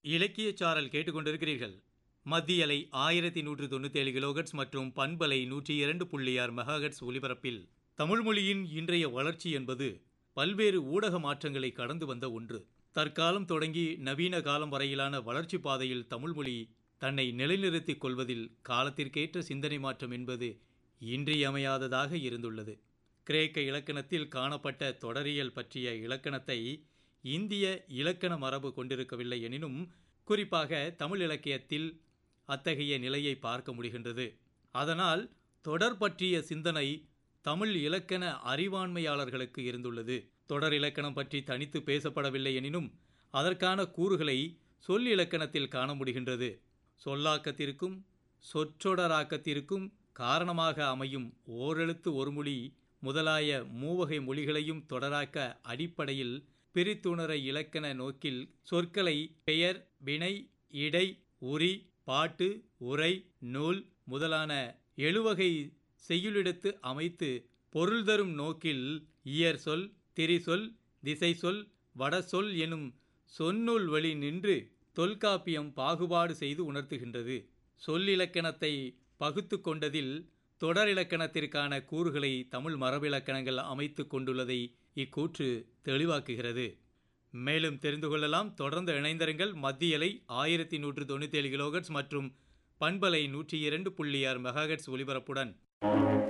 இலக்கியச் சாரல் கேட்டுக்கொண்டிருக்கிறீர்கள் மத்தியலை ஆயிரத்தி நூற்று தொண்ணூத்தேழு கிலோகட்ஸ் மற்றும் பண்பலை நூற்றி இரண்டு புள்ளி ஆறு மெகாஹெட்ஸ் ஒலிபரப்பில் தமிழ் மொழியின் இன்றைய வளர்ச்சி என்பது பல்வேறு ஊடக மாற்றங்களை கடந்து வந்த ஒன்று தற்காலம் தொடங்கி நவீன காலம் வரையிலான வளர்ச்சி பாதையில் தமிழ்மொழி தன்னை நிலைநிறுத்திக் கொள்வதில் காலத்திற்கேற்ற சிந்தனை மாற்றம் என்பது இன்றியமையாததாக இருந்துள்ளது கிரேக்க இலக்கணத்தில் காணப்பட்ட தொடரியல் பற்றிய இலக்கணத்தை இந்திய இலக்கண மரபு கொண்டிருக்கவில்லை எனினும் குறிப்பாக தமிழ் இலக்கியத்தில் அத்தகைய நிலையை பார்க்க முடிகின்றது அதனால் தொடர் பற்றிய சிந்தனை தமிழ் இலக்கண அறிவாண்மையாளர்களுக்கு இருந்துள்ளது தொடர் இலக்கணம் பற்றி தனித்து பேசப்படவில்லை எனினும் அதற்கான கூறுகளை சொல் இலக்கணத்தில் காண முடிகின்றது சொல்லாக்கத்திற்கும் சொற்றொடராக்கத்திற்கும் காரணமாக அமையும் ஓரெழுத்து ஒரு மொழி முதலாய மூவகை மொழிகளையும் தொடராக்க அடிப்படையில் பிரித்துணர இலக்கண நோக்கில் சொற்களை பெயர் வினை இடை உரி பாட்டு உரை நூல் முதலான எழுவகை செய்யுளிடத்து அமைத்து பொருள் தரும் நோக்கில் இயற் சொல் திரிசொல் திசை சொல் வடசொல் எனும் சொன்னூல் வழி நின்று தொல்காப்பியம் பாகுபாடு செய்து உணர்த்துகின்றது சொல்லிலக்கணத்தை பகுத்து கொண்டதில் தொடர் இலக்கணத்திற்கான கூறுகளை தமிழ் மரபிலக்கணங்கள் அமைத்து கொண்டுள்ளதை இக்கூற்று தெளிவாக்குகிறது மேலும் தெரிந்து கொள்ளலாம் தொடர்ந்து இணைந்திருங்கள் மத்தியலை ஆயிரத்தி நூற்று தொண்ணூற்றி ஏழு கிலோகட்ஸ் மற்றும் பண்பலை நூற்றி இரண்டு புள்ளி ஆறு மெகாஹெட்ஸ் ஒலிபரப்புடன்